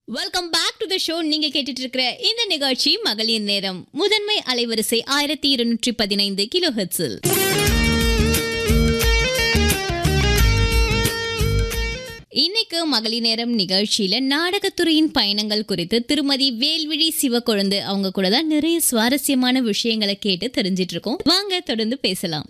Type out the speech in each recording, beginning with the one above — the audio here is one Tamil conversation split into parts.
Welcome back to the show நீங்க கேட்டுட்டு இருக்கிற இந்த நிகழ்ச்சி மகளிர் நேரம் முதன்மை அலைவரிசை ஆயிரத்தி இருநூற்றி பதினைந்து கிலோ ஹெர்ட்ஸில் இன்னைக்கு மகளிர் நேரம் நிகழ்ச்சியில நாடகத்துறையின் பயணங்கள் குறித்து திருமதி வேல்விழி சிவக்கொழுந்து அவங்க கூட தான் நிறைய சுவாரஸ்யமான விஷயங்களை கேட்டு தெரிஞ்சிட்டு இருக்கோம் வாங்க தொடர்ந்து பேசலாம்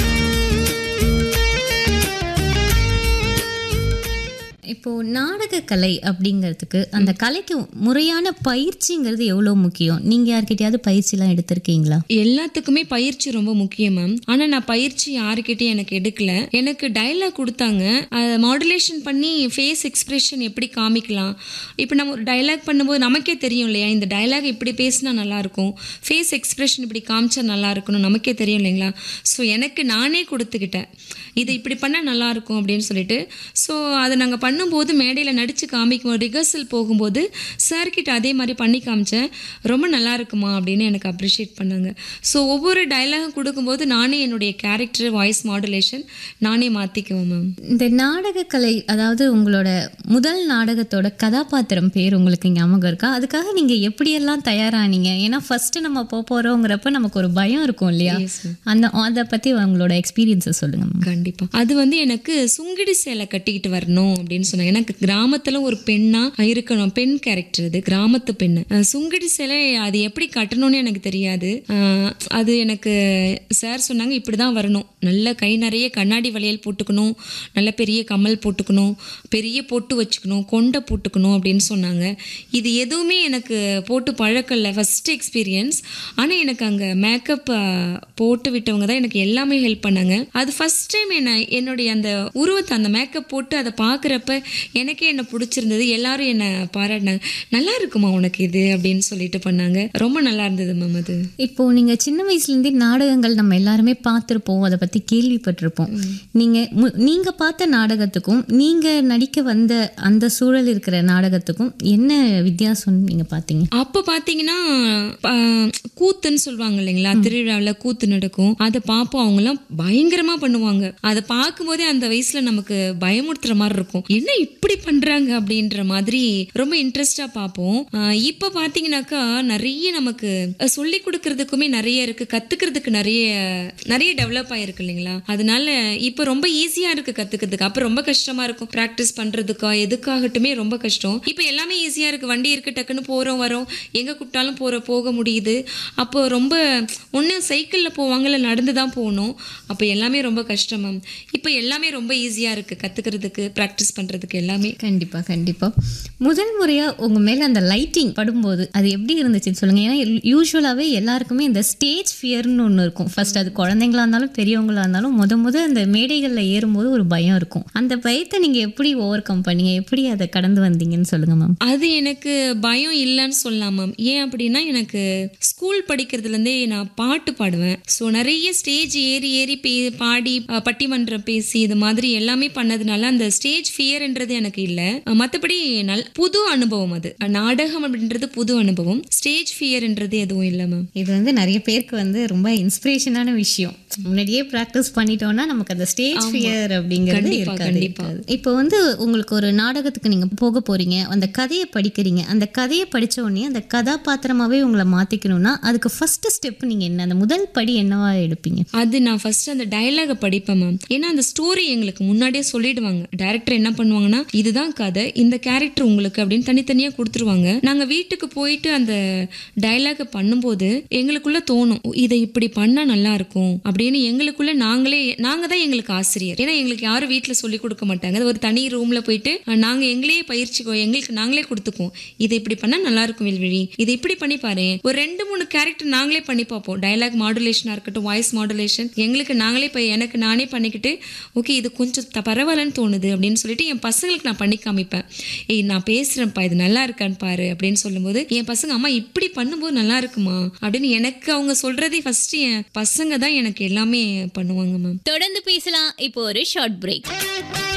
இப்போ நாடக கலை அப்படிங்கிறதுக்கு அந்த கலைக்கு முறையான பயிற்சிங்கிறது எவ்வளோ முக்கியம் நீங்க யார்கிட்டயாவது பயிற்சிலாம் எடுத்திருக்கீங்களா எல்லாத்துக்குமே பயிற்சி ரொம்ப முக்கியம் மேம் ஆனா நான் பயிற்சி யாருக்கிட்டையும் எனக்கு எடுக்கல எனக்கு டைலாக் கொடுத்தாங்க அதை மாடுலேஷன் பண்ணி ஃபேஸ் எக்ஸ்பிரஷன் எப்படி காமிக்கலாம் இப்போ நம்ம ஒரு டைலாக் பண்ணும்போது நமக்கே தெரியும் இல்லையா இந்த டைலாக் இப்படி பேசினா நல்லா இருக்கும் ஃபேஸ் எக்ஸ்பிரஷன் இப்படி காமிச்சா நல்லா இருக்கணும் நமக்கே தெரியும் இல்லைங்களா ஸோ எனக்கு நானே கொடுத்துக்கிட்டேன் இது இப்படி பண்ணால் நல்லா இருக்கும் அப்படின்னு சொல்லிட்டு ஸோ அதை நாங்கள் பண்ணும்போது மேடையில் நடித்து காமிக்கும் ரிஹர்சல் போகும்போது சார்கிட்ட அதே மாதிரி பண்ணி காமிச்சேன் ரொம்ப நல்லா இருக்குமா அப்படின்னு எனக்கு அப்ரிஷியேட் பண்ணாங்க ஸோ ஒவ்வொரு டைலாகும் கொடுக்கும்போது நானே என்னுடைய கேரக்டர் வாய்ஸ் மாடுலேஷன் நானே மாற்றிக்குவேன் மேம் இந்த நாடக கலை அதாவது உங்களோட முதல் நாடகத்தோட கதாபாத்திரம் பேர் உங்களுக்கு ஞாபகம் இருக்கா அதுக்காக நீங்க எப்படியெல்லாம் தயாரானீங்க ஏன்னா ஃபர்ஸ்ட் நம்ம போக போறோங்கிறப்ப நமக்கு ஒரு பயம் இருக்கும் இல்லையா Yes, ma'am. அந்த அதை பத்தி உங்களோட எக்ஸ்பீரியன்ஸை சொல்லுங்க மேம் கண்டிப்பா அது வந்து எனக்கு சுங்கிடி சேலை கட்டிக்கிட்டு வரணும் அப்படின்னு சொன்னாங்க எனக்கு கிராமத்துல ஒரு பெண்ணா இருக்கணும் பெண் கேரக்டர் அது கிராமத்து பெண்ணு அஹ் சுங்கிடி சேலை அது எப்படி கட்டணும்னு எனக்கு தெரியாது அஹ் அது எனக்கு சார் சொன்னாங்க இப்படிதான் வரணும் நல்ல கை நிறைய கண்ணாடி வளையல் போட்டுக்கணும் நல்ல பெரிய கம்மல் போட்டுக்கணும் பெரிய பொட்டு வச்சுக்கணும் கொண்டை போட்டுக்கணும் அப்படின்னு சொன்னாங்க இது எதுவுமே எனக்கு போட்டு பழக்கல ஃபர்ஸ்ட் எக்ஸ்பீரியன்ஸ் ஆனால் எனக்கு அங்கே மேக்கப் போட்டு விட்டவங்க தான் எனக்கு எல்லாமே ஹெல்ப் பண்ணாங்க அது ஃபர்ஸ்ட் டைம் என்ன என்னுடைய அந்த உருவத்தை அந்த மேக்கப் போட்டு அதை பார்க்குறப்ப எனக்கே என்ன பிடிச்சிருந்தது எல்லாரும் என்னை பாராட்டினாங்க நல்லா இருக்குமா உனக்கு இது அப்படின்னு சொல்லிட்டு பண்ணாங்க ரொம்ப நல்லா இருந்தது மேம் அது இப்போ நீங்க சின்ன வயசுல இருந்தே நாடகங்கள் நம்ம எல்லாருமே பார்த்திருப்போம் அதை பத்தி கேள்விப்பட்டிருப்போம் நீங்க மு- நீங்க பார்த்த நாடகத்துக்கும் நீங்க நடிக்க வந்த அந்த சூழல் இருக்கிற நாடகத்துக்கும் என்ன வித்தியாசம் நீங்க பார்த்தீங்க அப்போ பார்த்தீங்கன்னா ப- கூத்துன்னு சொல்லுவாங்க இல்லைங்களா திருவிழாவில் கூத்து நடக்கும் அதை பார்ப்போம் அவங்கெல்லாம் பயங்கரமா பண்ணுவாங்க அதை பார்க்கும்போதே அந்த வயசுல நமக்கு பயமுறுத்துற மாதிரி இருக்கும் என்ன இப்படி பண்றாங்க அப்படின்ற மாதிரி ரொம்ப இன்ட்ரெஸ்டா பார்ப்போம் ஆஹ் இப்போ பார்த்தீங்கன்னாக்கா நிறைய நமக்கு அஹ், சொல்லி கொடுக்கறதுக்குமே நிறைய இருக்கு கத்துக்கிறதுக்கு நிறைய நிறைய டெவலப் ஆயிருக்கு இல்லைங்களா அதனால இப்போ ரொம்ப ஈஸியா இருக்கு கத்துக்கிறதுக்கு அப்போ ரொம்ப கஷ்டமா இருக்கும் ப்ராக்டிஸ் பண்றதுக்கா எதுக்காகட்டுமே ரொம்ப கஷ்டம் இப்போ எல்லாமே ஈஸியா இருக்கு வண்டி இருக்கு டக்குன்னு போறோம் வரோம் எங்க கூப்பிட்டாலும் போற போக முடியுது அப்போ ரொம்ப ஒன்று சைக்கிளில் போவாங்க இல்லை நடந்து தான் போகணும் அப்போ எல்லாமே ரொம்ப கஷ்டம் மேம் இப்போ எல்லாமே ரொம்ப ஈஸியாக இருக்குது கற்றுக்கிறதுக்கு ப்ராக்டிஸ் பண்ணுறதுக்கு எல்லாமே கண்டிப்பா கண்டிப்பா முதல் முறையா உங்க மேல அந்த லைட்டிங் படும்போது அது எப்படி இருந்துச்சுன்னு சொல்லுங்க ஏன்னா யூஸ்வலாவே எல்லாருக்குமே இந்த ஸ்டேஜ் ஃபியர்னு ஒன்று இருக்கும் ஃபர்ஸ்ட் அது குழந்தைங்களா இருந்தாலும் பெரியவங்களா இருந்தாலும் முத முத அந்த மேடைகள்ல ஏறும்போது ஒரு பயம் இருக்கும் அந்த பயத்தை நீங்க எப்படி ஓவர் கம் பண்ணீங்க எப்படி அதை கடந்து வந்தீங்கன்னு சொல்லுங்க மேம் அது எனக்கு பயம் இல்லைன்னு சொல்லலாம் மேம் ஏன் அப்படின்னா எனக்கு ஸ்கூல் படிக்கிறதுலேருந்தே நான் பாட்டு பாடுவேன் ஸோ நிறைய ஸ்டேஜ் ஏறி ஏறி பே பாடி அஹ், பட்டிமன்றம் பேசி இது மாதிரி எல்லாமே பண்ணதுனால அந்த ஸ்டேஜ் ஃபியர்ன்றது எனக்கு இல்லை மற்றபடி நல் புது அனுபவம் அது நாடகம் அப்படின்றது புது அனுபவம் ஸ்டேஜ் ஃபியர்ன்றது எதுவும் இல்லை மேம் இது வந்து நிறைய பேருக்கு வந்து ரொம்ப இன்ஸ்பிரேஷனான விஷயம் முன்னாடியே ப்ராக்டிஸ் பண்ணிட்டோம்னா நமக்கு அந்த ஸ்டேஜ் ஃபியர் அப்படிங்கிறது கண்டிப்பா, இருக்காது கண்டிப்பா. இருக்காது. இப்போ வந்து உங்களுக்கு ஒரு நாடகத்துக்கு நீங்க போக போறீங்க அந்த கதையை படிக்கிறீங்க அந்த கதையை படிச்ச உடனே அந்த கதாபாத்திரமாவே உங்களை மாத்திக்கணும்னா அதுக்கு ஃபர்ஸ்ட் ஸ்டெப் நீங்க என்ன அந்த முதல் படி என்னவா எடுப்பீங்க அது நான் ஃபர்ஸ்ட் அந்த டயலாக படிப்பேன் மேம் ஏன்னா அந்த ஸ்டோரி எங்களுக்கு முன்னாடியே சொல்லிடுவாங்க டைரக்டர் என்ன பண்ணுவாங்கன்னா இதுதான் கதை இந்த கேரக்டர் உங்களுக்கு அப்படின்னு தனித்தனியாக கொடுத்துருவாங்க நாங்கள் வீட்டுக்கு போயிட்டு அந்த டயலாக பண்ணும்போது எங்களுக்குள்ள தோணும் "ஓ, இதை இப்படி பண்ணால் நல்லா இருக்கும் அப்படின்னு எங்களுக்குள்ள நாங்களே நாங்கள் தான் எங்களுக்கு ஆசிரியர் ஏன்னா எங்களுக்கு யாரும் வீட்டில் சொல்லி கொடுக்க மாட்டாங்க அது ஒரு தனி ரூமில் போயிட்டு நாங்கள் எங்களே பயிற்சிக்கோ எங்களுக்கு நாங்களே கொடுத்துக்குவோம் இதை இப்படி பண்ணால் நல்லா இருக்கும் வெல்வெளி இதை இப்படி பண்ணி பாரு ஒரு ரெண்டு மூணு கேரக்டர் நாங்களே பண்ணி பார்ப்போம் டயலாக் மாடுலேஷனாக இருக்கட்டும் வாய்ஸ் மாடுலேஷன் எங்களுக்கு நாங்களே இப்போ எனக்கு நானே பண்ணிக்கிட்டு ஓகே இது கொஞ்சம் த- பரவாயில்லன்னு தோணுது அப்படின்னு சொல்லிட்டு என் பசங்களுக்கு நான் பண்ணி காமிப்பேன் ஏய் நான் பேசுகிறேன்ப்பா இது நல்லா இருக்கான்னு பாரு அப்படின்னு சொல்லும்போது என் பசங்க அம்மா இப்படி பண்ணும்போது நல்லா இருக்குமா அப்படின்னு எனக்கு அவங்க சொல்றதே ஃபர்ஸ்ட் என் பசங்க தான் எனக்கு எல்லாமே பண்ணுவாங்க மேம் தொடர்ந்து பேசலாம் இப்போ ஒரு ஷார்ட் பிரேக்